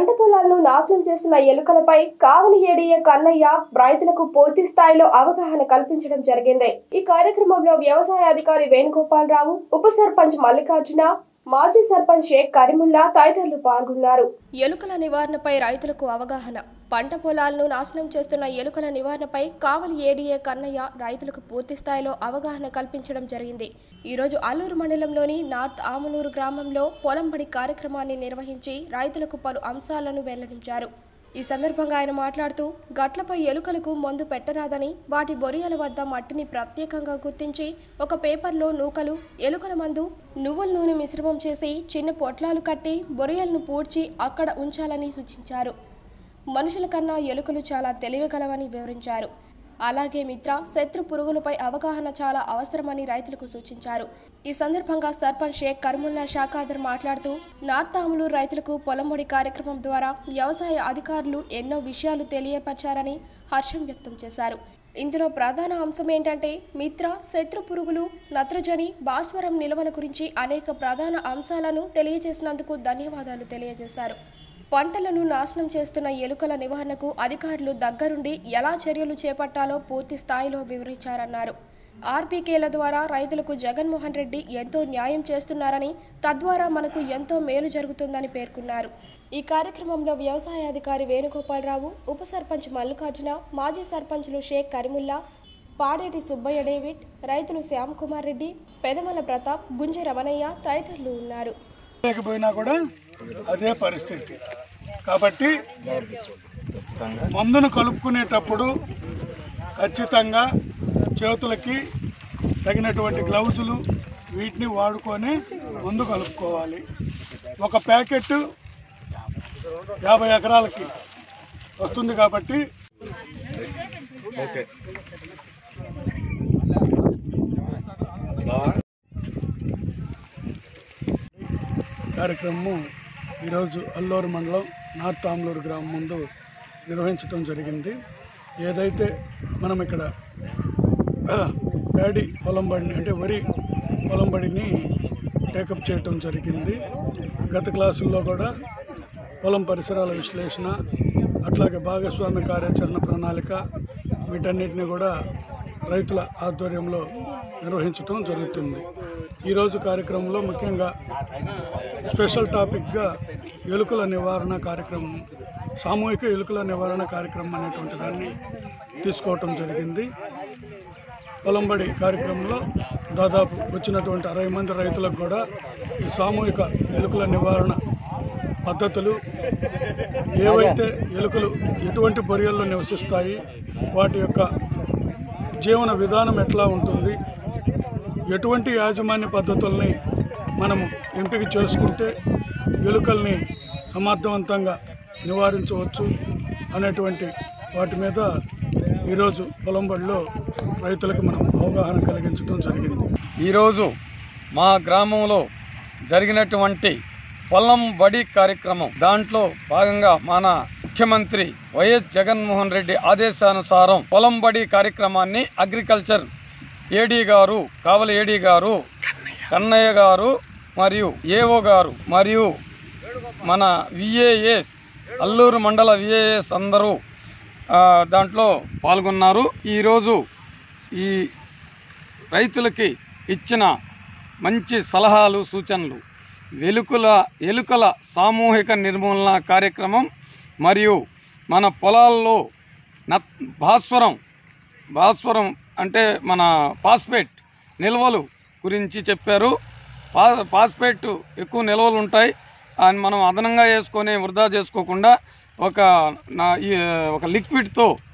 పంట పొలాలను నాశనం చేస్తున్న ఎలుకలపై కావలి ఏడీఏ కన్నయ్య రైతులకు పూర్తి స్థాయిలో అవగాహన కల్పించడం జరిగింది ఈ కార్యక్రమంలో వ్యవసాయ అధికారి వేణుగోపాలరావు ఉప సర్పంచ్ మల్లికార్జున మాజీ సర్పంచ్ షేక్ కరీముల్లా తదితరులు పాల్గొన్నారు ఎలుకల నివారణపై రైతులకు అవగాహన పంట పొలాలను నాశనం చేస్తున్న ఎలుకల నివారణపై కావలి ఏడీఏ కన్నయ్య రైతులకు పూర్తి స్థాయిలో అవగాహన కల్పించడం జరిగింది ఈరోజు అల్లూరు మండలంలోని నార్త్ ఆమనూరు గ్రామంలో పొలంబడి కార్యక్రమాన్ని నిర్వహించి రైతులకు పలు అంశాలను వెల్లడించారు ఈ సందర్భంగా ఆయన మాట్లాడుతూ గట్లపై ఎలుకలకు మందు పెట్టరాదని వాటి బొరియల వద్ద మట్టిని ప్రత్యేకంగా గుర్తించి ఒక పేపర్లో నూకలు ఎలుకల మందు నువ్వుల నూనె మిశ్రమం చేసి చిన్న పొట్లాలు కట్టి బొరియలను పూడ్చి అక్కడ ఉంచాలని సూచించారు మనుషుల కన్నా ఎలుకలు చాలా తెలివిగలవని వివరించారు అలాగే మిత్ర శత్రు పురుగులపై అవగాహన చాలా అవసరమని రైతులకు సూచించారు ఈ సందర్భంగా సర్పంచ్ షేక్ కర్ముల్లా షాకాదర్ మాట్లాడుతూ నార్త్ ఆములూరు రైతులకు పొలంబొడి కార్యక్రమం ద్వారా వ్యవసాయ అధికారులు ఎన్నో విషయాలు తెలియపరిచారని హర్షం వ్యక్తం చేశారు ఇందులో ప్రధాన అంశం ఏంటంటే మిత్ర శత్రు పురుగులు నత్రజని భాస్వరం నిల్వల గురించి అనేక ప్రధాన అంశాలను తెలియజేసినందుకు ధన్యవాదాలు తెలియజేశారు పంటలను నాశనం చేస్తున్న ఎలుకల నివారణకు అధికారులు దగ్గరుండి ఎలా చర్యలు చేపట్టాలో పూర్తి స్థాయిలో వివరించారన్నారు ఆర్బీకేల ద్వారా రైతులకు జగన్మోహన్ రెడ్డి ఎంతో న్యాయం చేస్తున్నారని తద్వారా మనకు ఎంతో మేలు జరుగుతుందని పేర్కొన్నారు ఈ కార్యక్రమంలో వ్యవసాయ అధికారి వేణుగోపాలరావు ఉప సర్పంచ్ మల్లికార్జున మాజీ సర్పంచ్లు షేక్ కరీముల్లా పాడేటి సుబ్బయ్య డేవిడ్ రైతులు శ్యామ్ కుమార్ రెడ్డి పెదమల ప్రతాప్ గుంజ రమణయ్య తదితరులు ఉన్నారు లేకపోయినా కూడా అదే పరిస్థితి కాబట్టి మందును కలుపుకునేటప్పుడు ఖచ్చితంగా చేతులకి తగినటువంటి గ్లౌజులు వీటిని వాడుకొని మందు కలుపుకోవాలి ఒక ప్యాకెట్ యాభై ఎకరాలకి వస్తుంది కాబట్టి కార్యక్రమము ఈరోజు అల్లూరు మండలం నార్త్ ఆమ్లూరు గ్రామం ముందు నిర్వహించడం జరిగింది ఏదైతే మనం ఇక్కడ ఆ, ప్యాడీ పొలం బడిని అంటే వరి పొలం బడిని టేకప్ చేయటం జరిగింది గత క్లాసుల్లో కూడా పొలం పరిసరాల విశ్లేషణ అట్లాగే భాగస్వామ్య కార్యాచరణ ప్రణాళిక వీటన్నిటిని కూడా రైతుల ఆధ్వర్యంలో నిర్వహించడం జరుగుతుంది ఈరోజు కార్యక్రమంలో ముఖ్యంగా స్పెషల్ టాపిక్గా ఎలుకల నివారణ కార్యక్రమం సామూహిక ఎలుకల నివారణ కార్యక్రమం అనేటువంటి దాన్ని తీసుకోవటం జరిగింది పొలంబడి కార్యక్రమంలో దాదాపు వచ్చినటువంటి అరవై మంది రైతులకు కూడా ఈ సామూహిక ఎలుకల నివారణ పద్ధతులు ఏవైతే ఎలుకలు ఎటువంటి బొరియల్లో నివసిస్తాయి వాటి యొక్క జీవన విధానం ఎట్లా ఉంటుంది ఎటువంటి యాజమాన్య పద్ధతుల్ని మనము ఎంపిక చేసుకుంటే ఎలుకల్ని సమర్థవంతంగా నివారించవచ్చు అనేటువంటి వాటి మీద ఈరోజు పొలంబడిలో రైతులకు మనం అవగాహన కలిగించడం జరిగింది ఈరోజు మా గ్రామంలో జరిగినటువంటి పొలం బడి కార్యక్రమం దాంట్లో భాగంగా మన ముఖ్యమంత్రి వైఎస్ జగన్మోహన్ రెడ్డి ఆదేశానుసారం పొలం బడి కార్యక్రమాన్ని అగ్రికల్చర్ ఏడీ గారు కావలి ఏడీ గారు కన్నయ్య గారు మరియు ఏఓ గారు మరియు మన విఏఎస్ అల్లూరు మండల విఏఎస్ అందరూ ఆ, దాంట్లో పాల్గొన్నారు ఈరోజు ఈ రైతులకి ఇచ్చిన మంచి సలహాలు సూచనలు వెలుకల ఎలుకల సామూహిక నిర్మూలన కార్యక్రమం మరియు మన పొలాల్లో నత్ భాస్వరం భాస్వరం అంటే మన పాస్పేట్ నిల్వలు గురించి చెప్పారు పా పాస్పేట్ ఎక్కువ నిల్వలు ఉంటాయి అని మనం అదనంగా వేసుకొని వృధా చేసుకోకుండా ఒక నా ఈ ఒక లిక్విడ్తో